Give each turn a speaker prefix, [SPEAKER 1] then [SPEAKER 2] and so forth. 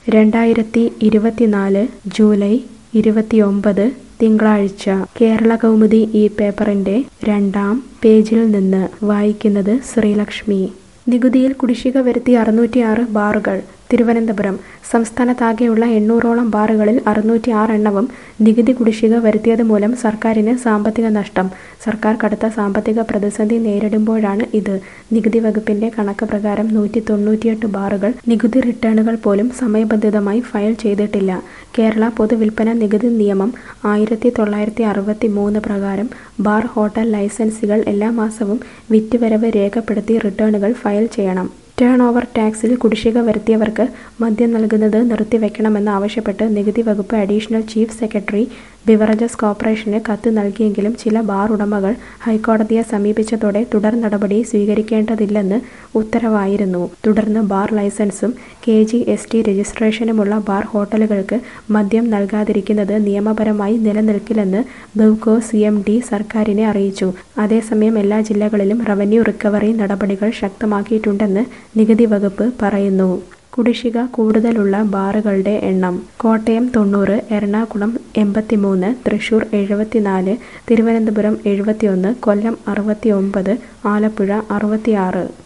[SPEAKER 1] രണ്ടായിരത്തി ഇരുപത്തിനാല് ജൂലൈ ഇരുപത്തിയൊമ്പത് തിങ്കളാഴ്ച കേരള കൗമുദി ഈ പേപ്പറിന്റെ രണ്ടാം പേജിൽ നിന്ന് വായിക്കുന്നത് ശ്രീലക്ഷ്മി നികുതിയിൽ കുടിശ്ശിക വരുത്തി അറുന്നൂറ്റിയാറ് ബാറുകൾ തിരുവനന്തപുരം സംസ്ഥാനത്താകെയുള്ള എണ്ണൂറോളം ബാറുകളിൽ അറുന്നൂറ്റിയാറ് എണ്ണവും നികുതി കുടിശ്ശിക വരുത്തിയത് മൂലം സർക്കാരിന് സാമ്പത്തിക നഷ്ടം സർക്കാർ കടുത്ത സാമ്പത്തിക പ്രതിസന്ധി നേരിടുമ്പോഴാണ് ഇത് നികുതി വകുപ്പിന്റെ കണക്ക് പ്രകാരം നൂറ്റി തൊണ്ണൂറ്റിയെട്ട് ബാറുകൾ നികുതി റിട്ടേണുകൾ പോലും സമയബന്ധിതമായി ഫയൽ ചെയ്തിട്ടില്ല കേരള പൊതുവിൽപ്പന നികുതി നിയമം ആയിരത്തി തൊള്ളായിരത്തി അറുപത്തി മൂന്ന് പ്രകാരം ബാർ ഹോട്ടൽ ലൈസൻസുകൾ എല്ലാ മാസവും വിറ്റുവരവ് രേഖപ്പെടുത്തി റിട്ടേണുകൾ ഫയൽ ചെയ്യണം ടേൺ ഓവർ ടാക്സിൽ കുടിശ്ശിക വരുത്തിയവർക്ക് മദ്യം നൽകുന്നത് നിർത്തിവെക്കണമെന്നാവശ്യപ്പെട്ട് നികുതി വകുപ്പ് അഡീഷണൽ ചീഫ് സെക്രട്ടറി ബിവറേജസ് കോർപ്പറേഷന് കത്ത് നൽകിയെങ്കിലും ചില ബാർ ഉടമകൾ ഹൈക്കോടതിയെ സമീപിച്ചതോടെ തുടർ നടപടി സ്വീകരിക്കേണ്ടതില്ലെന്ന് ഉത്തരവായിരുന്നു തുടർന്ന് ബാർ ലൈസൻസും കെ ജി എസ് ടി രജിസ്ട്രേഷനുമുള്ള ബാർ ഹോട്ടലുകൾക്ക് മദ്യം നൽകാതിരിക്കുന്നത് നിയമപരമായി നിലനിൽക്കില്ലെന്ന് ബെവ്കോ സി എം ഡി സർക്കാരിനെ അറിയിച്ചു അതേസമയം എല്ലാ ജില്ലകളിലും റവന്യൂ റിക്കവറി നടപടികൾ ശക്തമാക്കിയിട്ടുണ്ടെന്ന് നികുതി വകുപ്പ് പറയുന്നു കുടിശ്ശിക കൂടുതലുള്ള ബാറുകളുടെ എണ്ണം കോട്ടയം തൊണ്ണൂറ് എറണാകുളം എൺപത്തിമൂന്ന് തൃശൂർ എഴുപത്തിനാല് തിരുവനന്തപുരം എഴുപത്തിയൊന്ന് കൊല്ലം അറുപത്തിയൊമ്പത് ആലപ്പുഴ അറുപത്തിയാറ്